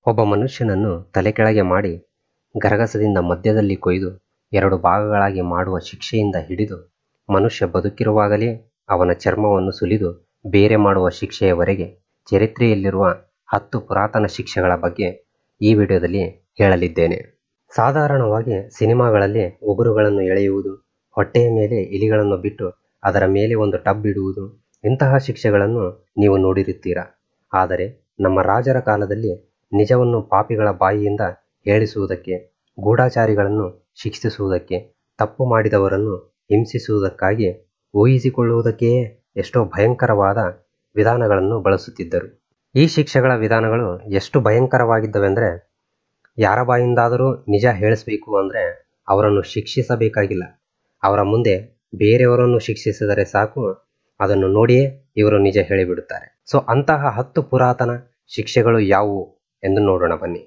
ಒಬ್ಬ ಮನುಷ್ಯನನ್ನು ತಲೆಕೆಳಗೆ ಮಾಡಿ ಗರಗಸದಿಂದ ಮಧ್ಯದಲ್ಲಿ ಕೊಯ್ದು ಎರಡು ಭಾಗಗಳಾಗಿ ಮಾಡುವ ಶಿಕ್ಷೆಯಿಂದ ಹಿಡಿದು ಮನುಷ್ಯ ಬದುಕಿರುವಾಗಲೇ ಅವನ ಚರ್ಮವನ್ನು ಸುಲಿದು ಬೇರೆ ಮಾಡುವ ಶಿಕ್ಷೆಯವರೆಗೆ ಚರಿತ್ರೆಯಲ್ಲಿರುವ ಹತ್ತು ಪುರಾತನ ಶಿಕ್ಷೆಗಳ ಬಗ್ಗೆ ಈ ವಿಡಿಯೋದಲ್ಲಿ ಹೇಳಲಿದ್ದೇನೆ ಸಾಧಾರಣವಾಗಿ ಸಿನಿಮಾಗಳಲ್ಲಿ ಉಗುರುಗಳನ್ನು ಎಳೆಯುವುದು ಹೊಟ್ಟೆಯ ಮೇಲೆ ಇಲಿಗಳನ್ನು ಬಿಟ್ಟು ಅದರ ಮೇಲೆ ಒಂದು ಟಬ್ ಇಡುವುದು ಇಂತಹ ಶಿಕ್ಷೆಗಳನ್ನು ನೀವು ನೋಡಿರುತ್ತೀರಾ ಆದರೆ ನಮ್ಮ ರಾಜರ ಕಾಲದಲ್ಲಿ ನಿಜವನ್ನು ಪಾಪಿಗಳ ಬಾಯಿಯಿಂದ ಹೇಳಿಸುವುದಕ್ಕೆ ಗೂಢಾಚಾರಿಗಳನ್ನು ಶಿಕ್ಷಿಸುವುದಕ್ಕೆ ತಪ್ಪು ಮಾಡಿದವರನ್ನು ಹಿಂಸಿಸುವುದಕ್ಕಾಗಿ ಊಹಿಸಿಕೊಳ್ಳುವುದಕ್ಕೆಯೇ ಎಷ್ಟೋ ಭಯಂಕರವಾದ ವಿಧಾನಗಳನ್ನು ಬಳಸುತ್ತಿದ್ದರು ಈ ಶಿಕ್ಷೆಗಳ ವಿಧಾನಗಳು ಎಷ್ಟು ಭಯಂಕರವಾಗಿದ್ದವೆಂದರೆ ಯಾರ ಬಾಯಿಂದಾದರೂ ನಿಜ ಹೇಳಿಸ್ಬೇಕು ಅಂದರೆ ಅವರನ್ನು ಶಿಕ್ಷಿಸಬೇಕಾಗಿಲ್ಲ ಅವರ ಮುಂದೆ ಬೇರೆಯವರನ್ನು ಶಿಕ್ಷಿಸಿದರೆ ಸಾಕು ಅದನ್ನು ನೋಡಿಯೇ ಇವರು ನಿಜ ಹೇಳಿಬಿಡುತ್ತಾರೆ ಸೊ ಅಂತಹ ಹತ್ತು ಪುರಾತನ ಶಿಕ್ಷೆಗಳು ಯಾವುವು ಎಂದು ನೋಡೋಣ ಬನ್ನಿ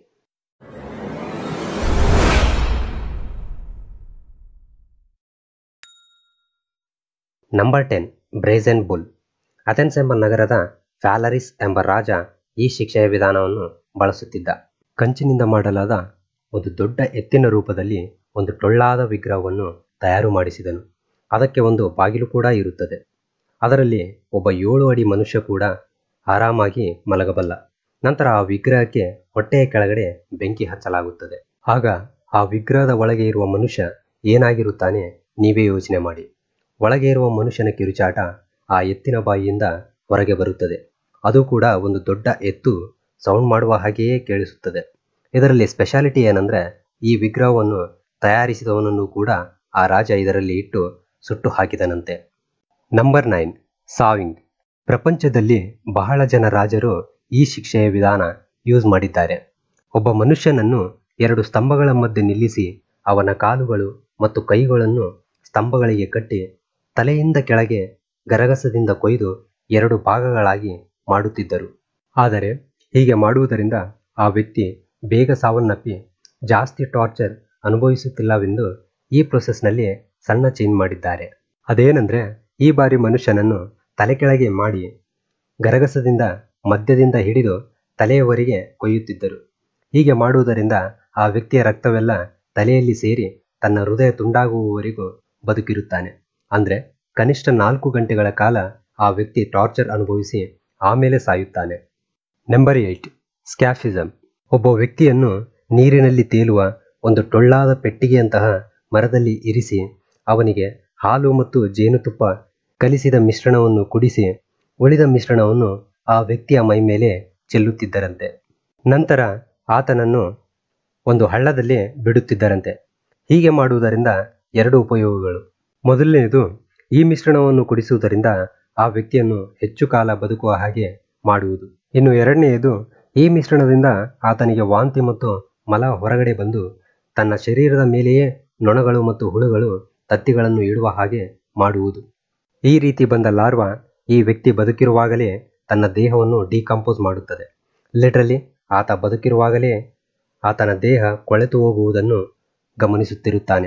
number ten brazen bull Athens ಎಂಬ ನಗರದ ಫ್ಯಾಲರಿಸ್ ಎಂಬ ರಾಜ ಈ ಶಿಕ್ಷೆಯ ವಿಧಾನವನ್ನು ಬಳಸುತ್ತಿದ್ದ ಕಂಚಿನಿಂದ ಮಾಡಲಾದ ಒಂದು ದೊಡ್ಡ ಎತ್ತಿನ ರೂಪದಲ್ಲಿ ಒಂದು ಟೊಳ್ಳಾದ ವಿಗ್ರಹವನ್ನು ತಯಾರು ಮಾಡಿಸಿದನು ಅದಕ್ಕೆ ಒಂದು ಬಾಗಿಲು ಕೂಡ ಇರುತ್ತದೆ ಅದರಲ್ಲಿ ಒಬ್ಬ ಏಳು ಅಡಿ ಮನುಷ್ಯ ಕೂಡ ಆರಾಮಾಗಿ ಮಲಗಬಲ್ಲ ನಂತರ ಆ ವಿಗ್ರಹಕ್ಕೆ ಹೊಟ್ಟೆಯ ಕೆಳಗಡೆ ಬೆಂಕಿ ಹಚ್ಚಲಾಗುತ್ತದೆ ಆಗ ಆ ವಿಗ್ರಹದ ಒಳಗೆ ಇರುವ ಮನುಷ್ಯ ಏನಾಗಿರುತ್ತಾನೆ ನೀವೇ ಯೋಚನೆ ಮಾಡಿ ಒಳಗೆ ಇರುವ ಮನುಷ್ಯನ ಕಿರುಚಾಟ ಆ ಎತ್ತಿನ ಬಾಯಿಯಿಂದ ಹೊರಗೆ ಬರುತ್ತದೆ ಅದು ಕೂಡ ಒಂದು ದೊಡ್ಡ ಎತ್ತು ಸೌಂಡ್ ಮಾಡುವ ಹಾಗೆಯೇ ಕೇಳಿಸುತ್ತದೆ ಇದರಲ್ಲಿ ಸ್ಪೆಷಾಲಿಟಿ ಏನಂದ್ರೆ ಈ ವಿಗ್ರಹವನ್ನು ತಯಾರಿಸಿದವನನ್ನು ಕೂಡ ಆ ರಾಜ ಇದರಲ್ಲಿ ಇಟ್ಟು ಸುಟ್ಟು ಹಾಕಿದನಂತೆ ನಂಬರ್ ನೈನ್ ಸಾವಿಂಗ್ ಪ್ರಪಂಚದಲ್ಲಿ ಬಹಳ ಜನ ರಾಜರು ಈ ಶಿಕ್ಷೆಯ ವಿಧಾನ ಯೂಸ್ ಮಾಡಿದ್ದಾರೆ ಒಬ್ಬ ಮನುಷ್ಯನನ್ನು ಎರಡು ಸ್ತಂಭಗಳ ಮಧ್ಯೆ ನಿಲ್ಲಿಸಿ ಅವನ ಕಾಲುಗಳು ಮತ್ತು ಕೈಗಳನ್ನು ಸ್ತಂಭಗಳಿಗೆ ಕಟ್ಟಿ ತಲೆಯಿಂದ ಕೆಳಗೆ ಗರಗಸದಿಂದ ಕೊಯ್ದು ಎರಡು ಭಾಗಗಳಾಗಿ ಮಾಡುತ್ತಿದ್ದರು ಆದರೆ ಹೀಗೆ ಮಾಡುವುದರಿಂದ ಆ ವ್ಯಕ್ತಿ ಬೇಗ ಸಾವನ್ನಪ್ಪಿ ಜಾಸ್ತಿ ಟಾರ್ಚರ್ ಅನುಭವಿಸುತ್ತಿಲ್ಲವೆಂದು ಈ ಪ್ರೊಸೆಸ್ನಲ್ಲಿ ಸಣ್ಣ ಚೇಂಜ್ ಮಾಡಿದ್ದಾರೆ ಅದೇನೆಂದರೆ ಈ ಬಾರಿ ಮನುಷ್ಯನನ್ನು ತಲೆ ಕೆಳಗೆ ಮಾಡಿ ಗರಗಸದಿಂದ ಮಧ್ಯದಿಂದ ಹಿಡಿದು ತಲೆಯವರೆಗೆ ಕೊಯ್ಯುತ್ತಿದ್ದರು ಹೀಗೆ ಮಾಡುವುದರಿಂದ ಆ ವ್ಯಕ್ತಿಯ ರಕ್ತವೆಲ್ಲ ತಲೆಯಲ್ಲಿ ಸೇರಿ ತನ್ನ ಹೃದಯ ತುಂಡಾಗುವವರೆಗೂ ಬದುಕಿರುತ್ತಾನೆ ಅಂದರೆ ಕನಿಷ್ಠ ನಾಲ್ಕು ಗಂಟೆಗಳ ಕಾಲ ಆ ವ್ಯಕ್ತಿ ಟಾರ್ಚರ್ ಅನುಭವಿಸಿ ಆಮೇಲೆ ಸಾಯುತ್ತಾನೆ ನಂಬರ್ ಏಯ್ಟ್ ಸ್ಕ್ಯಾಫಿಸಮ್ ಒಬ್ಬ ವ್ಯಕ್ತಿಯನ್ನು ನೀರಿನಲ್ಲಿ ತೇಲುವ ಒಂದು ಟೊಳ್ಳಾದ ಪೆಟ್ಟಿಗೆಯಂತಹ ಮರದಲ್ಲಿ ಇರಿಸಿ ಅವನಿಗೆ ಹಾಲು ಮತ್ತು ಜೇನುತುಪ್ಪ ಕಲಿಸಿದ ಮಿಶ್ರಣವನ್ನು ಕುಡಿಸಿ ಉಳಿದ ಮಿಶ್ರಣವನ್ನು ಆ ವ್ಯಕ್ತಿಯ ಮೈ ಮೇಲೆ ಚೆಲ್ಲುತ್ತಿದ್ದರಂತೆ ನಂತರ ಆತನನ್ನು ಒಂದು ಹಳ್ಳದಲ್ಲಿ ಬಿಡುತ್ತಿದ್ದರಂತೆ ಹೀಗೆ ಮಾಡುವುದರಿಂದ ಎರಡು ಉಪಯೋಗಗಳು ಮೊದಲನೆಯದು ಈ ಮಿಶ್ರಣವನ್ನು ಕುಡಿಸುವುದರಿಂದ ಆ ವ್ಯಕ್ತಿಯನ್ನು ಹೆಚ್ಚು ಕಾಲ ಬದುಕುವ ಹಾಗೆ ಮಾಡುವುದು ಇನ್ನು ಎರಡನೆಯದು ಈ ಮಿಶ್ರಣದಿಂದ ಆತನಿಗೆ ವಾಂತಿ ಮತ್ತು ಮಲ ಹೊರಗಡೆ ಬಂದು ತನ್ನ ಶರೀರದ ಮೇಲೆಯೇ ನೊಣಗಳು ಮತ್ತು ಹುಳುಗಳು ತತ್ತಿಗಳನ್ನು ಇಡುವ ಹಾಗೆ ಮಾಡುವುದು ಈ ರೀತಿ ಬಂದ ಲಾರ್ವಾ ಈ ವ್ಯಕ್ತಿ ಬದುಕಿರುವಾಗಲೇ ತನ್ನ ದೇಹವನ್ನು ಡಿಕಂಪೋಸ್ ಮಾಡುತ್ತದೆ ಲಿಟ್ರಲಿ ಆತ ಬದುಕಿರುವಾಗಲೇ ಆತನ ದೇಹ ಕೊಳೆತು ಹೋಗುವುದನ್ನು ಗಮನಿಸುತ್ತಿರುತ್ತಾನೆ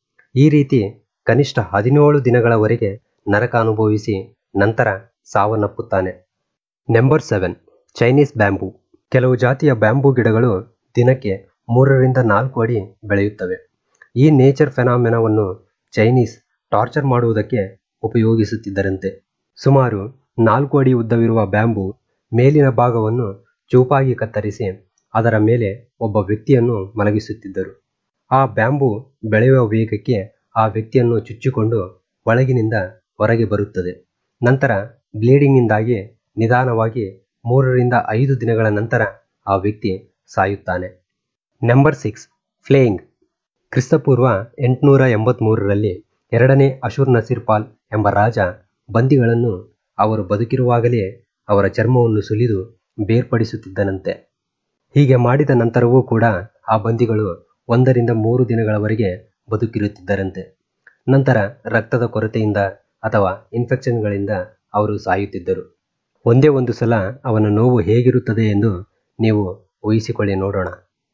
ಈ ರೀತಿ ಕನಿಷ್ಠ ಹದಿನೇಳು ದಿನಗಳವರೆಗೆ ನರಕ ಅನುಭವಿಸಿ ನಂತರ ಸಾವನ್ನಪ್ಪುತ್ತಾನೆ ನಂಬರ್ ಸೆವೆನ್ ಚೈನೀಸ್ ಬ್ಯಾಂಬೂ ಕೆಲವು ಜಾತಿಯ ಬ್ಯಾಂಬೂ ಗಿಡಗಳು ದಿನಕ್ಕೆ ಮೂರರಿಂದ ನಾಲ್ಕು ಅಡಿ ಬೆಳೆಯುತ್ತವೆ ಈ ನೇಚರ್ ಫೆನಾಮಿನವನ್ನು ಚೈನೀಸ್ ಟಾರ್ಚರ್ ಮಾಡುವುದಕ್ಕೆ ಉಪಯೋಗಿಸುತ್ತಿದ್ದರಂತೆ ಸುಮಾರು ನಾಲ್ಕು ಅಡಿ ಉದ್ದವಿರುವ ಬ್ಯಾಂಬೂ ಮೇಲಿನ ಭಾಗವನ್ನು ಚೂಪಾಗಿ ಕತ್ತರಿಸಿ ಅದರ ಮೇಲೆ ಒಬ್ಬ ವ್ಯಕ್ತಿಯನ್ನು ಮಲಗಿಸುತ್ತಿದ್ದರು ಆ ಬ್ಯಾಂಬೂ ಬೆಳೆಯುವ ವೇಗಕ್ಕೆ ಆ ವ್ಯಕ್ತಿಯನ್ನು ಚುಚ್ಚಿಕೊಂಡು ಒಳಗಿನಿಂದ ಹೊರಗೆ ಬರುತ್ತದೆ ನಂತರ ಬ್ಲೀಡಿಂಗ್ನಿಂದಾಗಿ ನಿಧಾನವಾಗಿ ಮೂರರಿಂದ ಐದು ದಿನಗಳ ನಂತರ ಆ ವ್ಯಕ್ತಿ ಸಾಯುತ್ತಾನೆ ನಂಬರ್ ಸಿಕ್ಸ್ ಫ್ಲೇಯಿಂಗ್ ಕ್ರಿಸ್ತಪೂರ್ವ ಎಂಟುನೂರ ಎಂಬತ್ತ್ಮೂರರಲ್ಲಿ ಎರಡನೇ ಅಶುರ್ ನಸೀರ್ ಪಾಲ್ ಎಂಬ ರಾಜ ಬಂದಿಗಳನ್ನು ಅವರು ಬದುಕಿರುವಾಗಲೇ ಅವರ ಚರ್ಮವನ್ನು ಸುಲಿದು ಬೇರ್ಪಡಿಸುತ್ತಿದ್ದನಂತೆ ಹೀಗೆ ಮಾಡಿದ ನಂತರವೂ ಕೂಡ ಆ ಬಂದಿಗಳು ಒಂದರಿಂದ ಮೂರು ದಿನಗಳವರೆಗೆ ಬದುಕಿರುತ್ತಿದ್ದರಂತೆ ನಂತರ ರಕ್ತದ ಕೊರತೆಯಿಂದ ಅಥವಾ ಇನ್ಫೆಕ್ಷನ್ಗಳಿಂದ ಅವರು ಸಾಯುತ್ತಿದ್ದರು ಒಂದೇ ಒಂದು ಸಲ ಅವನ ನೋವು ಹೇಗಿರುತ್ತದೆ ಎಂದು ನೀವು ಊಹಿಸಿಕೊಳ್ಳಿ ನೋಡೋಣ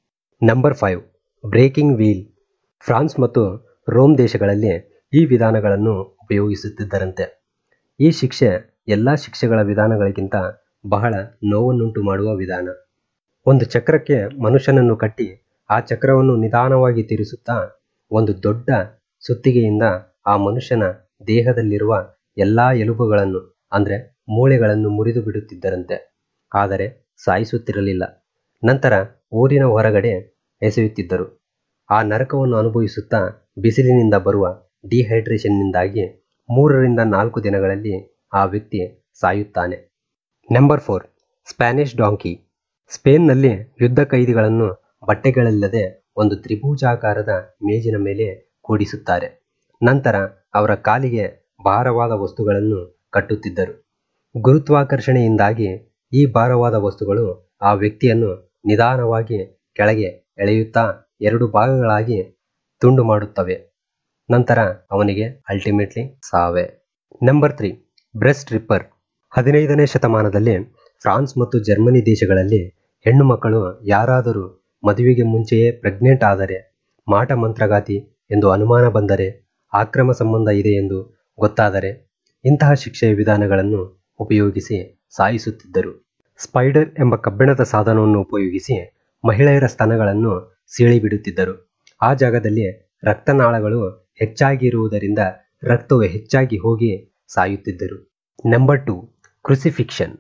number five breaking wheel France ಮತ್ತು ರೋಮ್ ದೇಶಗಳಲ್ಲಿ ಈ ವಿಧಾನಗಳನ್ನು ಉಪಯೋಗಿಸುತ್ತಿದ್ದರಂತೆ ಈ ಶಿಕ್ಷೆ ಎಲ್ಲ ಶಿಕ್ಷೆಗಳ ವಿಧಾನಗಳಿಗಿಂತ ಬಹಳ ನೋವನ್ನುಂಟು ಮಾಡುವ ವಿಧಾನ ಒಂದು ಚಕ್ರಕ್ಕೆ ಮನುಷ್ಯನನ್ನು ಕಟ್ಟಿ ಆ ಚಕ್ರವನ್ನು ನಿಧಾನವಾಗಿ ತಿರುಸುತ್ತಾ ಒಂದು ದೊಡ್ಡ ಸುತ್ತಿಗೆಯಿಂದ ಆ ಮನುಷ್ಯನ ದೇಹದಲ್ಲಿರುವ ಎಲ್ಲಾ ಎಲುಬುಗಳನ್ನು ಅಂದ್ರೆ ಮೂಳೆಗಳನ್ನು ಮುರಿದು ಬಿಡುತ್ತಿದ್ದರಂತೆ ಆದರೆ ಸಾಯಿಸುತ್ತಿರಲಿಲ್ಲ ನಂತರ ಊರಿನ ಹೊರಗಡೆ ಎಸೆಯುತ್ತಿದ್ದರು ಆ ನರಕವನ್ನು ಅನುಭವಿಸುತ್ತಾ ಬಿಸಿಲಿನಿಂದ ಬರುವ ಡಿಹೈಡ್ರೇಷನ್ನಿಂದಾಗಿ ಮೂರರಿಂದ ನಾಲ್ಕು ದಿನಗಳಲ್ಲಿ ಆ ವ್ಯಕ್ತಿ ಸಾಯುತ್ತಾನೆ ನಂಬರ್ ಫೋರ್ ಸ್ಪ್ಯಾನಿಷ್ ಡಾಂಕಿ ಸ್ಪೇನ್ನಲ್ಲಿ ಯುದ್ಧ ಖೈದಿಗಳನ್ನು ಬಟ್ಟೆಗಳಿಲ್ಲದೆ ಒಂದು ತ್ರಿಭುಜಾಕಾರದ ಮೇಜಿನ ಮೇಲೆ ಕೂಡಿಸುತ್ತಾರೆ ನಂತರ ಅವರ ಕಾಲಿಗೆ ಭಾರವಾದ ವಸ್ತುಗಳನ್ನು ಕಟ್ಟುತ್ತಿದ್ದರು ಗುರುತ್ವಾಕರ್ಷಣೆಯಿಂದಾಗಿ ಈ ಭಾರವಾದ ವಸ್ತುಗಳು ಆ ವ್ಯಕ್ತಿಯನ್ನು ನಿಧಾನವಾಗಿ ಕೆಳಗೆ ಎಳೆಯುತ್ತಾ ಎರಡು ಭಾಗಗಳಾಗಿ ತುಂಡು ಮಾಡುತ್ತವೆ ನಂತರ ಅವನಿಗೆ ಅಲ್ಟಿಮೇಟ್ಲಿ ಸಾವೇ ನಂಬರ್ ತ್ರೀ ಬ್ರೆಸ್ಟ್ ರಿಪ್ಪರ್ ಹದಿನೈದನೇ ಶತಮಾನದಲ್ಲಿ ಫ್ರಾನ್ಸ್ ಮತ್ತು ಜರ್ಮನಿ ದೇಶಗಳಲ್ಲಿ ಹೆಣ್ಣು ಮಕ್ಕಳು ಯಾರಾದರೂ ಮದುವೆಗೆ ಮುಂಚೆಯೇ ಪ್ರೆಗ್ನೆಂಟ್ ಆದರೆ ಮಾಟ ಮಂತ್ರಗಾತಿ ಎಂದು ಅನುಮಾನ ಬಂದರೆ ಆಕ್ರಮ ಸಂಬಂಧ ಇದೆ ಎಂದು ಗೊತ್ತಾದರೆ ಇಂತಹ ಶಿಕ್ಷೆಯ ವಿಧಾನಗಳನ್ನು ಉಪಯೋಗಿಸಿ ಸಾಯಿಸುತ್ತಿದ್ದರು ಸ್ಪೈಡರ್ ಎಂಬ ಕಬ್ಬಿಣದ ಸಾಧನವನ್ನು ಉಪಯೋಗಿಸಿ ಮಹಿಳೆಯರ ಸ್ತನಗಳನ್ನು ಸೀಳಿಬಿಡುತ್ತಿದ್ದರು ಆ ಜಾಗದಲ್ಲಿ ರಕ್ತನಾಳಗಳು ಹೆಚ್ಚಾಗಿರುವುದರಿಂದ ರಕ್ತವು ಹೆಚ್ಚಾಗಿ ಹೋಗಿ ಸಾಯುತ್ತಿದ್ದರು ನಂಬರ್ ಟು ಕ್ರುಸಿಫಿಕ್ಷನ್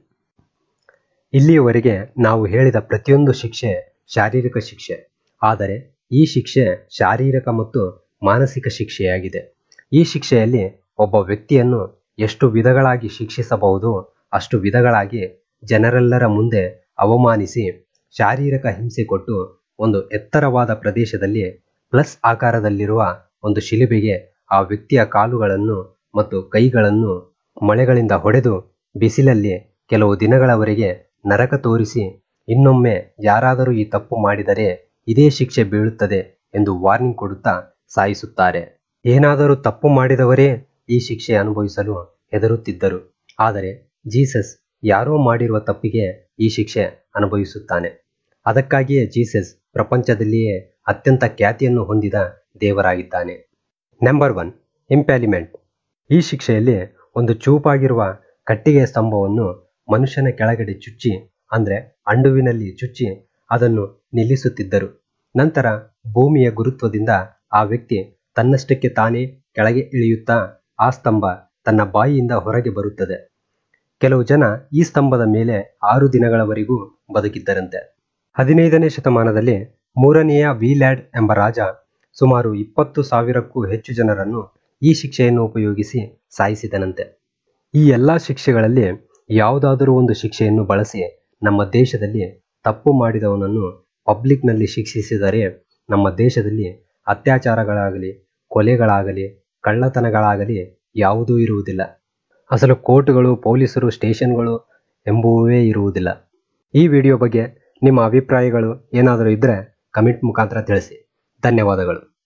ಇಲ್ಲಿಯವರೆಗೆ ನಾವು ಹೇಳಿದ ಪ್ರತಿಯೊಂದು ಶಿಕ್ಷೆ ಶಾರೀರಿಕ ಶಿಕ್ಷೆ ಆದರೆ ಈ ಶಿಕ್ಷೆ ಶಾರೀರಿಕ ಮತ್ತು ಮಾನಸಿಕ ಶಿಕ್ಷೆಯಾಗಿದೆ ಈ ಶಿಕ್ಷೆಯಲ್ಲಿ ಒಬ್ಬ ವ್ಯಕ್ತಿಯನ್ನು ಎಷ್ಟು ವಿಧಗಳಾಗಿ ಶಿಕ್ಷಿಸಬಹುದು ಅಷ್ಟು ವಿಧಗಳಾಗಿ ಜನರೆಲ್ಲರ ಮುಂದೆ ಅವಮಾನಿಸಿ ಶಾರೀರಿಕ ಹಿಂಸೆ ಕೊಟ್ಟು ಒಂದು ಎತ್ತರವಾದ ಪ್ರದೇಶದಲ್ಲಿ ಪ್ಲಸ್ ಆಕಾರದಲ್ಲಿರುವ ಒಂದು ಶಿಲುಬೆಗೆ ಆ ವ್ಯಕ್ತಿಯ ಕಾಲುಗಳನ್ನು ಮತ್ತು ಕೈಗಳನ್ನು ಮೊಳೆಗಳಿಂದ ಹೊಡೆದು ಬಿಸಿಲಲ್ಲಿ ಕೆಲವು ದಿನಗಳವರೆಗೆ ನರಕ ತೋರಿಸಿ ಇನ್ನೊಮ್ಮೆ ಯಾರಾದರೂ ಈ ತಪ್ಪು ಮಾಡಿದರೆ ಇದೇ ಶಿಕ್ಷೆ ಬೀಳುತ್ತದೆ ಎಂದು ವಾರ್ನಿಂಗ್ ಕೊಡುತ್ತಾ ಸಾಯಿಸುತ್ತಾರೆ ಏನಾದರೂ ತಪ್ಪು ಮಾಡಿದವರೇ ಈ ಶಿಕ್ಷೆ ಅನುಭವಿಸಲು ಹೆದರುತ್ತಿದ್ದರು ಆದರೆ ಜೀಸಸ್ ಯಾರೋ ಮಾಡಿರುವ ತಪ್ಪಿಗೆ ಈ ಶಿಕ್ಷೆ ಅನುಭವಿಸುತ್ತಾನೆ ಅದಕ್ಕಾಗಿಯೇ ಜೀಸಸ್ ಪ್ರಪಂಚದಲ್ಲಿಯೇ ಅತ್ಯಂತ ಖ್ಯಾತಿಯನ್ನು ಹೊಂದಿದ ದೇವರಾಗಿದ್ದಾನೆ ನಂಬರ್ ಒನ್ ಇಂಪ್ಯಾಲಿಮೆಂಟ್ ಈ ಶಿಕ್ಷೆಯಲ್ಲಿ ಒಂದು ಚೂಪಾಗಿರುವ ಕಟ್ಟಿಗೆಯ ಸ್ತಂಭವನ್ನು ಮನುಷ್ಯನ ಕೆಳಗಡೆ ಚುಚ್ಚಿ ಅಂದ್ರೆ ಅಂಡುವಿನಲ್ಲಿ ಚುಚ್ಚಿ ಅದನ್ನು ನಿಲ್ಲಿಸುತ್ತಿದ್ದರು ನಂತರ ಭೂಮಿಯ ಗುರುತ್ವದಿಂದ ಆ ವ್ಯಕ್ತಿ ತನ್ನಷ್ಟಕ್ಕೆ ತಾನೇ ಕೆಳಗೆ ಇಳಿಯುತ್ತಾ ಆ ಸ್ತಂಭ ತನ್ನ ಬಾಯಿಯಿಂದ ಹೊರಗೆ ಬರುತ್ತದೆ ಕೆಲವು ಜನ ಈ ಸ್ತಂಭದ ಮೇಲೆ ಆರು ದಿನಗಳವರೆಗೂ ಬದುಕಿದ್ದರಂತೆ ಹದಿನೈದನೇ ಶತಮಾನದಲ್ಲಿ ಮೂರನೆಯ ವಿಲ್ಯಾಡ್ ಎಂಬ ರಾಜ ಸುಮಾರು ಇಪ್ಪತ್ತು ಸಾವಿರಕ್ಕೂ ಹೆಚ್ಚು ಜನರನ್ನು ಈ ಶಿಕ್ಷೆಯನ್ನು ಉಪಯೋಗಿಸಿ ಸಾಯಿಸಿದನಂತೆ ಈ ಎಲ್ಲ ಶಿಕ್ಷೆಗಳಲ್ಲಿ ಯಾವುದಾದರೂ ಒಂದು ಶಿಕ್ಷೆಯನ್ನು ಬಳಸಿ ನಮ್ಮ ದೇಶದಲ್ಲಿ ತಪ್ಪು ಮಾಡಿದವನನ್ನು ಪಬ್ಲಿಕ್ನಲ್ಲಿ ಶಿಕ್ಷಿಸಿದರೆ ನಮ್ಮ ದೇಶದಲ್ಲಿ ಅತ್ಯಾಚಾರಗಳಾಗಲಿ ಕೊಲೆಗಳಾಗಲಿ ಕಳ್ಳತನಗಳಾಗಲಿ ಯಾವುದೂ ಇರುವುದಿಲ್ಲ ಅಸಲು ಕೋರ್ಟ್ಗಳು ಪೊಲೀಸರು ಸ್ಟೇಷನ್ಗಳು ಎಂಬುವೇ ಇರುವುದಿಲ್ಲ ಈ ವಿಡಿಯೋ ಬಗ್ಗೆ ನಿಮ್ಮ ಅಭಿಪ್ರಾಯಗಳು ಏನಾದರೂ ಇದ್ದರೆ ಕಮೆಂಟ್ ಮುಖಾಂತರ ತಿಳಿಸಿ ಧನ್ಯವಾದಗಳು